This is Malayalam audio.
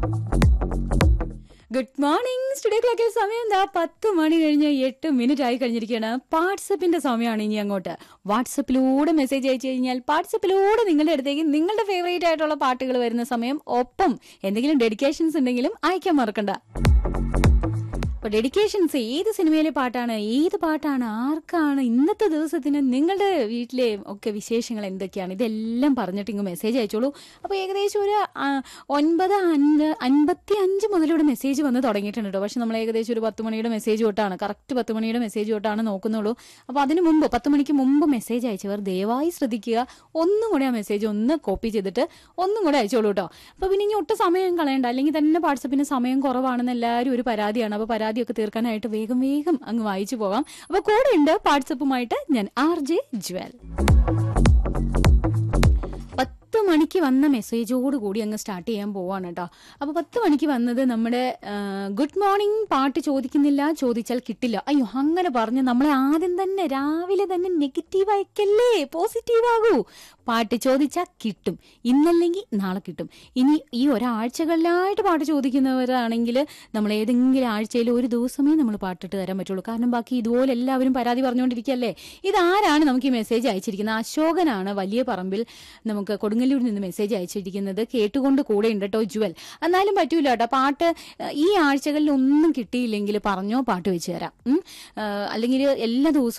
ഗുഡ് മോർണിംഗ് സ്റ്റുഡിയോ ക്ലോക്കിൽ സമയം എന്താ പത്ത് മണി കഴിഞ്ഞ് എട്ട് മിനിറ്റ് ആയി കഴിഞ്ഞിരിക്കുകയാണ് വാട്സപ്പിന്റെ സമയമാണ് ഇനി അങ്ങോട്ട് വാട്സപ്പിലൂടെ മെസ്സേജ് അയച്ചു കഴിഞ്ഞാൽ വാട്സപ്പിലൂടെ നിങ്ങളുടെ അടുത്തേക്ക് നിങ്ങളുടെ ഫേവറേറ്റ് ആയിട്ടുള്ള പാട്ടുകൾ വരുന്ന സമയം ഒപ്പം എന്തെങ്കിലും ഡെഡിക്കേഷൻസ് ഉണ്ടെങ്കിലും അയക്കാൻ മറക്കണ്ട അപ്പൊ ഡെഡിക്കേഷൻസ് ഏത് സിനിമയിലെ പാട്ടാണ് ഏത് പാട്ടാണ് ആർക്കാണ് ഇന്നത്തെ ദിവസത്തിന് നിങ്ങളുടെ വീട്ടിലെ ഒക്കെ വിശേഷങ്ങൾ എന്തൊക്കെയാണ് ഇതെല്ലാം പറഞ്ഞിട്ട് ഇങ്ങ് മെസ്സേജ് അയച്ചോളൂ അപ്പോൾ ഏകദേശം ഒരു ആ, ഒൻപത് അഞ്ച് അൻപത്തി അഞ്ച് മുതലൂടെ മെസ്സേജ് വന്ന് തുടങ്ങിയിട്ടുണ്ട് കേട്ടോ പക്ഷെ നമ്മൾ ഏകദേശം ഒരു പത്ത് മണിയുടെ മെസ്സേജ് തൊട്ടാണ് കറക്റ്റ് പത്ത് മണിയുടെ മെസ്സേജ് തൊട്ടാണ് നോക്കുന്നുള്ളൂ അപ്പോൾ അതിന് മുമ്പ് പത്ത് മണിക്ക് മുമ്പ് മെസ്സേജ് അയച്ചവർ ദയവായി ശ്രദ്ധിക്കുക ഒന്നും കൂടെ ആ മെസ്സേജ് ഒന്ന് കോപ്പി ചെയ്തിട്ട് ഒന്നും കൂടെ അയച്ചോളൂ കേട്ടോ അപ്പോൾ പിന്നെ ഇനി ഒട്ടും സമയം കളയണ്ട അല്ലെങ്കിൽ തന്നെ വാട്സപ്പിന് സമയം കുറവാണെന്ന് എല്ലാവരും ഒരു പരാതിയാണ് അപ്പോൾ പരാതിയൊക്കെ തീർക്കാനായിട്ട് വേഗം വേഗം അങ്ങ് വായിച്ചു പോകാം അപ്പോൾ കൂടെ ഉണ്ട് വാട്സപ്പുമായിട്ട് ഞാൻ ആർ ജെ ജ്വൽ പത്ത് മണിക്ക് വന്ന മെസ്സേജോട് കൂടി അങ്ങ് സ്റ്റാർട്ട് ചെയ്യാൻ പോവാണ് കേട്ടോ അപ്പോൾ പത്ത് മണിക്ക് വന്നത് നമ്മുടെ ആ, ഗുഡ് മോർണിംഗ് പാട്ട് ചോദിക്കുന്നില്ല ചോദിച്ചാൽ കിട്ടില്ല അയ്യോ അങ്ങനെ പറഞ്ഞ് നമ്മളെ ആദ്യം തന്നെ രാവിലെ തന്നെ നെഗറ്റീവ് അയക്കല്ലേ പോസിറ്റീവ് ആകൂ പാട്ട് ചോദിച്ചാൽ കിട്ടും ഇന്നല്ലെങ്കിൽ നാളെ കിട്ടും ഇനി ഈ ഒരാഴ്ചകളിലായിട്ട് പാട്ട് ചോദിക്കുന്നവരാണെങ്കിൽ നമ്മൾ ഏതെങ്കിലും ആഴ്ചയിൽ ഒരു ദിവസമേ നമ്മൾ പാട്ടിട്ട് തരാൻ പറ്റുള്ളൂ കാരണം ബാക്കി ഇതുപോലെ എല്ലാവരും പരാതി പറഞ്ഞുകൊണ്ടിരിക്കുകയല്ലേ ഇതാരാണ് നമുക്ക് ഈ മെസ്സേജ് അയച്ചിരിക്കുന്നത് അശോകനാണ് വലിയ പറമ്പിൽ നമുക്ക് കൊടുങ്ങല്ലൂരിൽ നിന്ന് മെസ്സേജ് അയച്ചിരിക്കുന്നത് കേട്ടുകൊണ്ട് കൂടെ ഉണ്ട് കേട്ടോ ജുവൽ എന്നാലും പറ്റൂല കേട്ടോ പാട്ട് ഏഹ്, ഈ ആഴ്ചകളിൽ ഒന്നും കിട്ടിയില്ലെങ്കിൽ പറഞ്ഞോ പാട്ട് വെച്ച് തരാം ഉം. ഏഹ്, അല്ലെങ്കിൽ എല്ലാ ദിവസവും